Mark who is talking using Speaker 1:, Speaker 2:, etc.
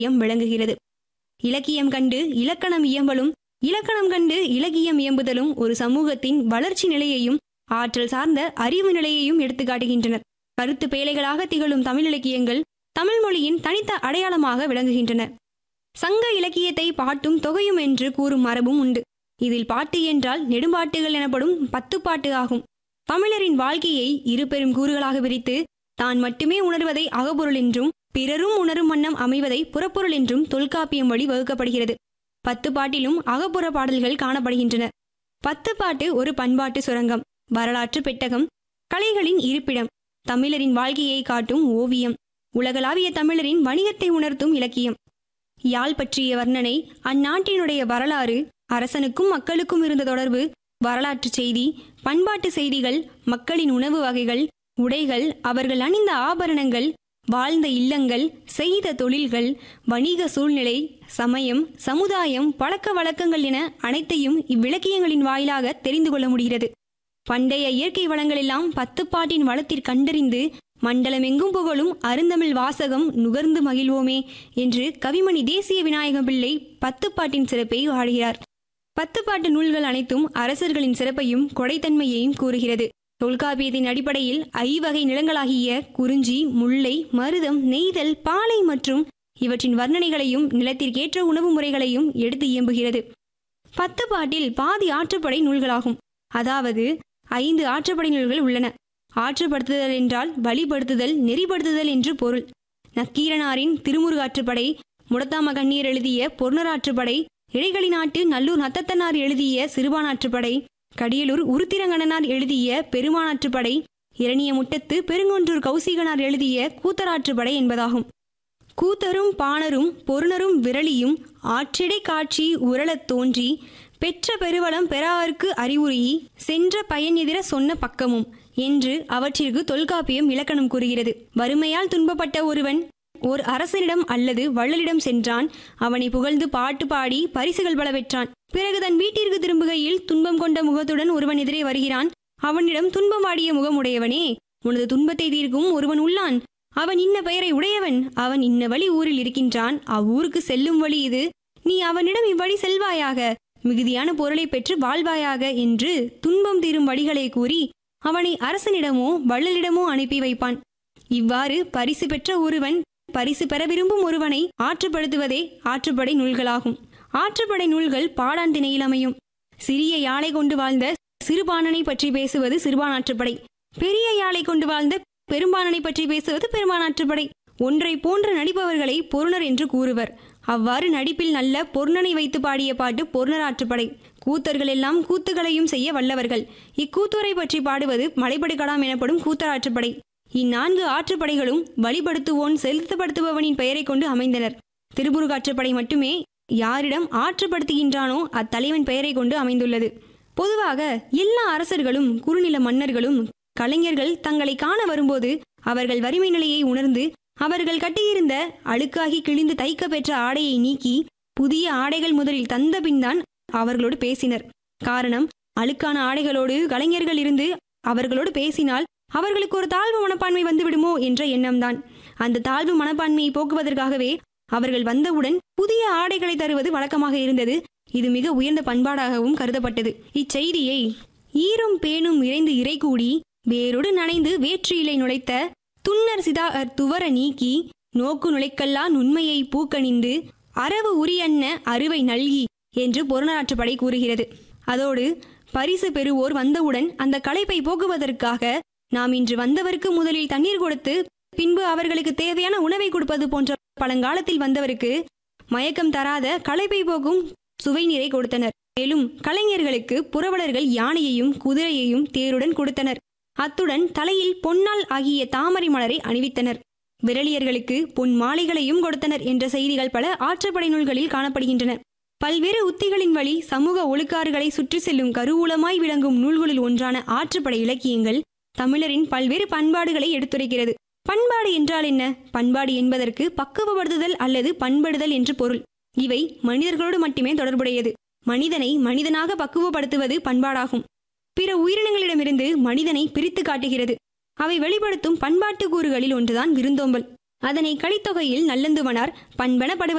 Speaker 1: இலக்கியம் விளங்குகிறது இலக்கியம் கண்டு இலக்கணம் இயம்பலும் இலக்கணம் கண்டு இலக்கியம் இயம்புதலும் ஒரு சமூகத்தின் வளர்ச்சி நிலையையும் ஆற்றல் சார்ந்த அறிவு நிலையையும் எடுத்து காட்டுகின்றனர் கருத்து பேழைகளாக திகழும் தமிழ் இலக்கியங்கள் தமிழ் மொழியின் தனித்த அடையாளமாக விளங்குகின்றன சங்க இலக்கியத்தை பாட்டும் தொகையும் என்று கூறும் மரபும் உண்டு இதில் பாட்டு என்றால் நெடும்பாட்டுகள் எனப்படும் பத்து பாட்டு ஆகும் தமிழரின் வாழ்க்கையை இரு பெரும் கூறுகளாக பிரித்து தான் மட்டுமே உணர்வதை அகப்பொருள் என்றும் பிறரும் உணரும் வண்ணம் அமைவதை புறப்பொருள் என்றும் தொல்காப்பியம் வழி வகுக்கப்படுகிறது பத்து பாட்டிலும் அகப்புற பாடல்கள் காணப்படுகின்றன பத்து பாட்டு ஒரு பண்பாட்டு சுரங்கம் வரலாற்று பெட்டகம் கலைகளின் இருப்பிடம் தமிழரின் வாழ்க்கையை காட்டும் ஓவியம் உலகளாவிய தமிழரின் வணிகத்தை உணர்த்தும் இலக்கியம் யாழ் பற்றிய வர்ணனை அந்நாட்டினுடைய வரலாறு அரசனுக்கும் மக்களுக்கும் இருந்த தொடர்பு வரலாற்று செய்தி பண்பாட்டு செய்திகள் மக்களின் உணவு வகைகள் உடைகள் அவர்கள் அணிந்த ஆபரணங்கள் வாழ்ந்த இல்லங்கள் செய்த தொழில்கள் வணிக சூழ்நிலை சமயம் சமுதாயம் பழக்க வழக்கங்கள் என அனைத்தையும் இவ்விலக்கியங்களின் வாயிலாக தெரிந்து கொள்ள முடிகிறது பண்டைய இயற்கை வளங்களெல்லாம் பத்து பாட்டின் வளத்தில் கண்டறிந்து மண்டலமெங்கும் புகழும் அருந்தமிழ் வாசகம் நுகர்ந்து மகிழ்வோமே என்று கவிமணி தேசிய விநாயகம் பிள்ளை பத்து பாட்டின் சிறப்பை வாழுகிறார் பத்து பாட்டு நூல்கள் அனைத்தும் அரசர்களின் சிறப்பையும் கொடைத்தன்மையையும் கூறுகிறது தொல்காப்பியத்தின் அடிப்படையில் ஐவகை நிலங்களாகிய குறிஞ்சி முல்லை மருதம் நெய்தல் பாலை மற்றும் இவற்றின் வர்ணனைகளையும் நிலத்திற்கேற்ற உணவு முறைகளையும் எடுத்து இயம்புகிறது பத்து பாட்டில் பாதி ஆற்றுப்படை நூல்களாகும் அதாவது ஐந்து ஆற்றுப்படை நூல்கள் உள்ளன ஆற்றுப்படுத்துதல் என்றால் வழிபடுத்துதல் நெறிப்படுத்துதல் என்று பொருள் நக்கீரனாரின் திருமுருகாற்றுப்படை முடத்தாம கண்ணீர் எழுதிய பொருணராற்றுப்படை இடைகளி நாட்டு நல்லூர் நத்தத்தனார் எழுதிய சிறுபானாற்றுப்படை கடியலூர் உருத்திரங்கணனார் எழுதிய பெருமானாற்றுப்படை இரணிய முட்டத்து பெருங்கொன்றூர் கௌசிகனார் எழுதிய கூத்தராற்றுப்படை என்பதாகும் கூத்தரும் பாணரும் பொருணரும் விரலியும் ஆற்றிடை காட்சி உரளத் தோன்றி பெற்ற பெருவளம் பெறாருக்கு அறிவுறுகி சென்ற பயன் எதிர சொன்ன பக்கமும் என்று அவற்றிற்கு தொல்காப்பியம் இலக்கணம் கூறுகிறது வறுமையால் துன்பப்பட்ட ஒருவன் ஓர் அரசனிடம் அல்லது வள்ளலிடம் சென்றான் அவனை புகழ்ந்து பாட்டு பாடி பரிசுகள் பல பெற்றான் பிறகு தன் வீட்டிற்கு திரும்புகையில் துன்பம் கொண்ட முகத்துடன் ஒருவன் எதிரே வருகிறான் அவனிடம் துன்பம் வாடிய முகமுடையவனே உனது துன்பத்தை தீர்க்கும் ஒருவன் உள்ளான் அவன் இன்ன பெயரை உடையவன் அவன் இன்ன வழி ஊரில் இருக்கின்றான் அவ்வூருக்கு செல்லும் வழி இது நீ அவனிடம் இவ்வழி செல்வாயாக மிகுதியான பொருளை பெற்று வாழ்வாயாக என்று துன்பம் தீரும் வழிகளை கூறி அவனை அரசனிடமோ வள்ளலிடமோ அனுப்பி வைப்பான் இவ்வாறு பரிசு பெற்ற ஒருவன் பரிசு பெற விரும்பும் ஒருவனை ஆற்றுப்படுத்துவதே ஆற்றுப்படை நூல்களாகும் ஆற்றுப்படை நூல்கள் பாடான் திணையில் அமையும் சிறிய யாழை கொண்டு வாழ்ந்த சிறுபாணனை பற்றி பேசுவது சிறுபானாற்றுப்படை பெரிய யாழை கொண்டு வாழ்ந்த பெரும்பாணனை பற்றி பேசுவது பெரும்பானாற்றுப்படை ஒன்றை போன்று நடிப்பவர்களை பொருணர் என்று கூறுவர் அவ்வாறு நடிப்பில் நல்ல பொருணனை வைத்து பாடிய பாட்டு பொருணராற்றுப்படை கூத்தர்கள் எல்லாம் கூத்துகளையும் செய்ய வல்லவர்கள் இக்கூத்துரை பற்றி பாடுவது மலைப்படுகலாம் எனப்படும் கூத்தராற்றுப்படை இந்நான்கு ஆற்றுப்படைகளும் வழிபடுத்துவோன் செலுத்தப்படுத்துபவனின் பெயரை கொண்டு அமைந்தனர் திருமுருகாற்றுப்படை மட்டுமே யாரிடம் ஆற்றுப்படுத்துகின்றானோ அத்தலைவன் பெயரை கொண்டு அமைந்துள்ளது பொதுவாக எல்லா அரசர்களும் குறுநில மன்னர்களும் கலைஞர்கள் தங்களை காண வரும்போது அவர்கள் வறுமை நிலையை உணர்ந்து அவர்கள் கட்டியிருந்த அழுக்காகி கிழிந்து தைக்க பெற்ற ஆடையை நீக்கி புதிய ஆடைகள் முதலில் தந்த பின்தான் அவர்களோடு பேசினர் காரணம் அழுக்கான ஆடைகளோடு கலைஞர்கள் இருந்து அவர்களோடு பேசினால் அவர்களுக்கு ஒரு தாழ்வு மனப்பான்மை வந்துவிடுமோ என்ற எண்ணம்தான் அந்த தாழ்வு மனப்பான்மையை போக்குவதற்காகவே அவர்கள் வந்தவுடன் புதிய ஆடைகளை தருவது வழக்கமாக இருந்தது இது மிக உயர்ந்த பண்பாடாகவும் கருதப்பட்டது இச்செய்தியை ஈரும் பேணும் இறைந்து இறை கூடி வேரோடு நனைந்து வேற்று இலை நுழைத்த துன்னர் சிதா துவர நீக்கி நோக்கு நுழைக்கல்லா நுண்மையை பூக்கணிந்து அரவு உரியன்ன அறுவை நல்கி என்று பொருளாற்றுப்படை கூறுகிறது அதோடு பரிசு பெறுவோர் வந்தவுடன் அந்த களைப்பை போக்குவதற்காக நாம் இன்று வந்தவருக்கு முதலில் தண்ணீர் கொடுத்து பின்பு அவர்களுக்கு தேவையான உணவை கொடுப்பது போன்ற பழங்காலத்தில் வந்தவருக்கு மயக்கம் தராத களைப்பை போக்கும் சுவை நீரை கொடுத்தனர் மேலும் கலைஞர்களுக்கு புரவலர்கள் யானையையும் குதிரையையும் தேருடன் கொடுத்தனர் அத்துடன் தலையில் பொன்னால் ஆகிய தாமரை மலரை அணிவித்தனர் விரலியர்களுக்கு பொன் மாலைகளையும் கொடுத்தனர் என்ற செய்திகள் பல ஆற்றுப்படை நூல்களில் காணப்படுகின்றன பல்வேறு உத்திகளின் வழி சமூக ஒழுக்காறுகளை சுற்றி செல்லும் கருவூலமாய் விளங்கும் நூல்களில் ஒன்றான ஆற்றுப்படை இலக்கியங்கள் தமிழரின் பல்வேறு பண்பாடுகளை எடுத்துரைக்கிறது பண்பாடு என்றால் என்ன பண்பாடு என்பதற்கு பக்குவப்படுத்துதல் அல்லது பண்படுதல் என்று பொருள் இவை மனிதர்களோடு மட்டுமே தொடர்புடையது மனிதனை மனிதனாக பக்குவப்படுத்துவது பண்பாடாகும் பிற உயிரினங்களிடமிருந்து மனிதனை பிரித்து காட்டுகிறது அவை வெளிப்படுத்தும் பண்பாட்டு கூறுகளில் ஒன்றுதான் விருந்தோம்பல் அதனை கலித்தொகையில் நல்லந்துவனார் பண்பெனப்படுவது